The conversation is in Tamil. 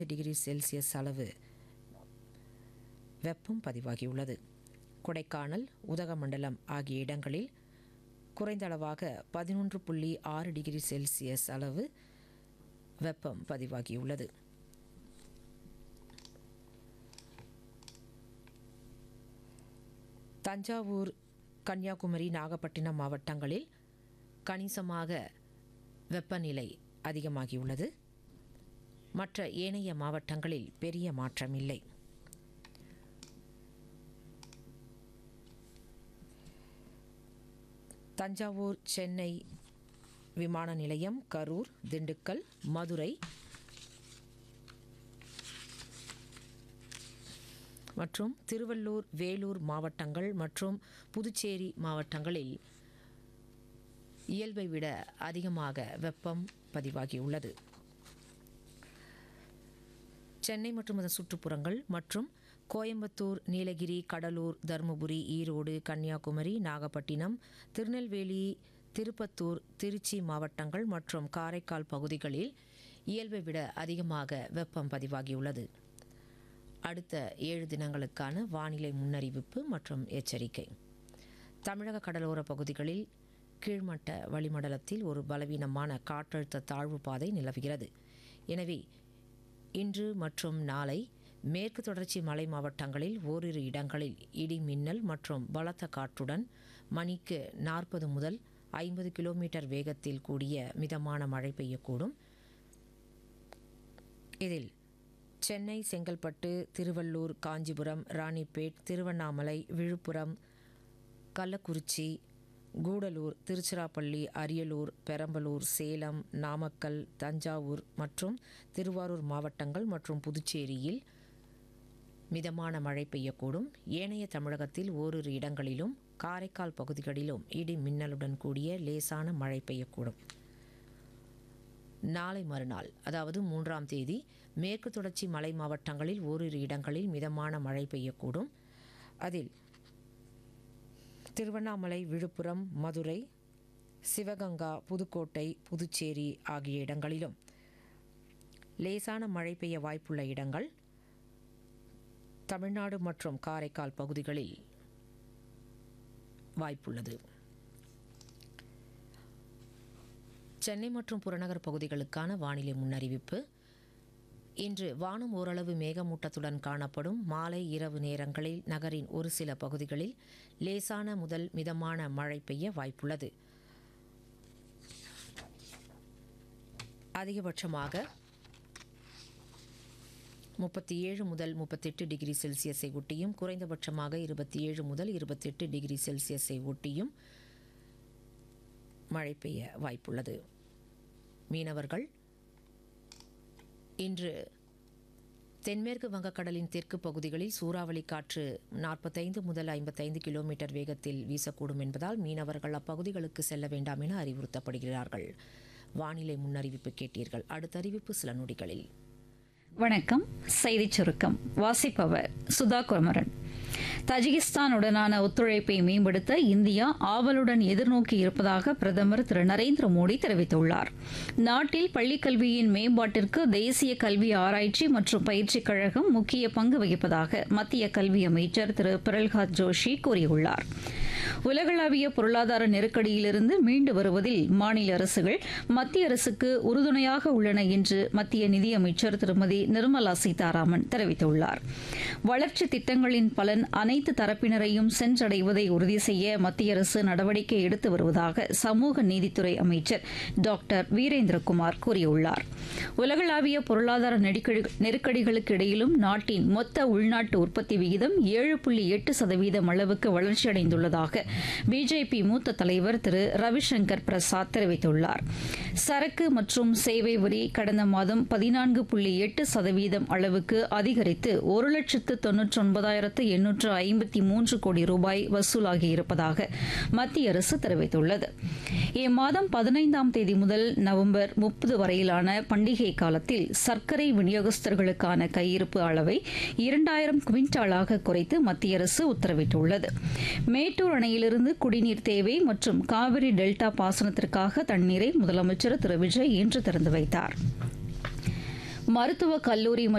டிகிரி செல்சியஸ் அளவு வெப்பம் பதிவாகியுள்ளது கொடைக்கானல் உதகமண்டலம் ஆகிய இடங்களில் குறைந்த அளவாக பதினொன்று புள்ளி ஆறு டிகிரி செல்சியஸ் அளவு வெப்பம் பதிவாகியுள்ளது தஞ்சாவூர் கன்னியாகுமரி நாகப்பட்டினம் மாவட்டங்களில் கணிசமாக வெப்பநிலை அதிகமாகியுள்ளது மற்ற ஏனைய மாவட்டங்களில் பெரிய மாற்றமில்லை தஞ்சாவூர் சென்னை விமான நிலையம் கரூர் திண்டுக்கல் மதுரை மற்றும் திருவள்ளூர் வேலூர் மாவட்டங்கள் மற்றும் புதுச்சேரி மாவட்டங்களில் இயல்பை விட அதிகமாக வெப்பம் பதிவாகியுள்ளது சென்னை மற்றும் அதன் சுற்றுப்புறங்கள் மற்றும் கோயம்புத்தூர் நீலகிரி கடலூர் தருமபுரி ஈரோடு கன்னியாகுமரி நாகப்பட்டினம் திருநெல்வேலி திருப்பத்தூர் திருச்சி மாவட்டங்கள் மற்றும் காரைக்கால் பகுதிகளில் இயல்பை விட அதிகமாக வெப்பம் பதிவாகியுள்ளது அடுத்த ஏழு தினங்களுக்கான வானிலை முன்னறிவிப்பு மற்றும் எச்சரிக்கை தமிழக கடலோர பகுதிகளில் கீழ்மட்ட வளிமண்டலத்தில் ஒரு பலவீனமான காற்றழுத்த தாழ்வு பாதை நிலவுகிறது எனவே இன்று மற்றும் நாளை மேற்கு தொடர்ச்சி மலை மாவட்டங்களில் ஓரிரு இடங்களில் இடி மின்னல் மற்றும் பலத்த காற்றுடன் மணிக்கு நாற்பது முதல் ஐம்பது கிலோமீட்டர் வேகத்தில் கூடிய மிதமான மழை பெய்யக்கூடும் இதில் சென்னை செங்கல்பட்டு திருவள்ளூர் காஞ்சிபுரம் ராணிப்பேட் திருவண்ணாமலை விழுப்புரம் கள்ளக்குறிச்சி கூடலூர் திருச்சிராப்பள்ளி அரியலூர் பெரம்பலூர் சேலம் நாமக்கல் தஞ்சாவூர் மற்றும் திருவாரூர் மாவட்டங்கள் மற்றும் புதுச்சேரியில் மிதமான மழை பெய்யக்கூடும் ஏனைய தமிழகத்தில் ஓரிரு இடங்களிலும் காரைக்கால் பகுதிகளிலும் இடி மின்னலுடன் கூடிய லேசான மழை பெய்யக்கூடும் நாளை மறுநாள் அதாவது மூன்றாம் தேதி மேற்கு தொடர்ச்சி மலை மாவட்டங்களில் ஓரிரு இடங்களில் மிதமான மழை பெய்யக்கூடும் அதில் திருவண்ணாமலை விழுப்புரம் மதுரை சிவகங்கா புதுக்கோட்டை புதுச்சேரி ஆகிய இடங்களிலும் லேசான மழை பெய்ய வாய்ப்புள்ள இடங்கள் தமிழ்நாடு மற்றும் காரைக்கால் பகுதிகளில் வாய்ப்புள்ளது சென்னை மற்றும் புறநகர் பகுதிகளுக்கான வானிலை முன்னறிவிப்பு இன்று வானம் ஓரளவு மேகமூட்டத்துடன் காணப்படும் மாலை இரவு நேரங்களில் நகரின் ஒரு சில பகுதிகளில் லேசான முதல் மிதமான மழை பெய்ய வாய்ப்புள்ளது அதிகபட்சமாக முப்பத்தி ஏழு முதல் முப்பத்தெட்டு டிகிரி செல்சியஸை ஒட்டியும் குறைந்தபட்சமாக இருபத்தி ஏழு முதல் இருபத்தெட்டு டிகிரி செல்சியஸை ஒட்டியும் மழை பெய்ய வாய்ப்புள்ளது மீனவர்கள் இன்று தென்மேற்கு வங்கக்கடலின் தெற்கு பகுதிகளில் சூறாவளி காற்று நாற்பத்தைந்து முதல் ஐம்பத்தைந்து கிலோமீட்டர் வேகத்தில் வீசக்கூடும் என்பதால் மீனவர்கள் அப்பகுதிகளுக்கு செல்ல வேண்டாம் என அறிவுறுத்தப்படுகிறார்கள் வானிலை முன்னறிவிப்பு கேட்டீர்கள் அடுத்த அறிவிப்பு சில நொடிகளில் வணக்கம் செய்திச் சுருக்கம் வாசிப்பவர் சுதா குமரன் தஜிகிஸ்தானுடனான ஒத்துழைப்பை மேம்படுத்த இந்தியா ஆவலுடன் எதிர்நோக்கி இருப்பதாக பிரதமர் திரு நரேந்திர மோடி தெரிவித்துள்ளார் நாட்டில் பள்ளிக்கல்வியின் மேம்பாட்டிற்கு தேசிய கல்வி ஆராய்ச்சி மற்றும் பயிற்சிக் கழகம் முக்கிய பங்கு வகிப்பதாக மத்திய கல்வி அமைச்சர் திரு பிரல்ஹாத் ஜோஷி கூறியுள்ளார் உலகளாவிய பொருளாதார நெருக்கடியிலிருந்து மீண்டு வருவதில் மாநில அரசுகள் மத்திய அரசுக்கு உறுதுணையாக உள்ளன என்று மத்திய நிதியமைச்சர் திருமதி நிர்மலா சீதாராமன் தெரிவித்துள்ளார் வளர்ச்சி திட்டங்களின் பலன் அனைத்து தரப்பினரையும் சென்றடைவதை உறுதி செய்ய மத்திய அரசு நடவடிக்கை எடுத்து வருவதாக சமூக நீதித்துறை அமைச்சர் டாக்டர் வீரேந்திரகுமார் கூறியுள்ளார் உலகளாவிய பொருளாதார நெருக்கடிகளுக்கு இடையிலும் நாட்டின் மொத்த உள்நாட்டு உற்பத்தி விகிதம் ஏழு புள்ளி எட்டு சதவீதம் அளவுக்கு வளர்ச்சியடைந்துள்ளதாக பிஜேபி மூத்த தலைவர் திரு ரவிசங்கர் பிரசாத் தெரிவித்துள்ளார் சரக்கு மற்றும் சேவை வரி கடந்த மாதம் பதினான்கு புள்ளி எட்டு சதவீதம் அளவுக்கு அதிகரித்து ஒரு லட்சத்து தொன்னூற்றி ஒன்பதாயிரத்து எண்ணூற்று ஐம்பத்தி மூன்று கோடி ரூபாய் வசூலாகியிருப்பதாக மத்திய அரசு தெரிவித்துள்ளது இம்மாதம் பதினைந்தாம் தேதி முதல் நவம்பர் முப்பது வரையிலான பண்டிகை காலத்தில் சர்க்கரை விநியோகஸ்தர்களுக்கான கையிருப்பு அளவை இரண்டாயிரம் குவிண்டாலாக குறைத்து மத்திய அரசு உத்தரவிட்டுள்ளது மேட்டூர் அணையிலிருந்து குடிநீர் தேவை மற்றும் காவிரி டெல்டா பாசனத்திற்காக தண்ணீரை முதலமைச்சர் திரு விஜய் இன்று திறந்து வைத்தார் மருத்துவக் கல்லூரி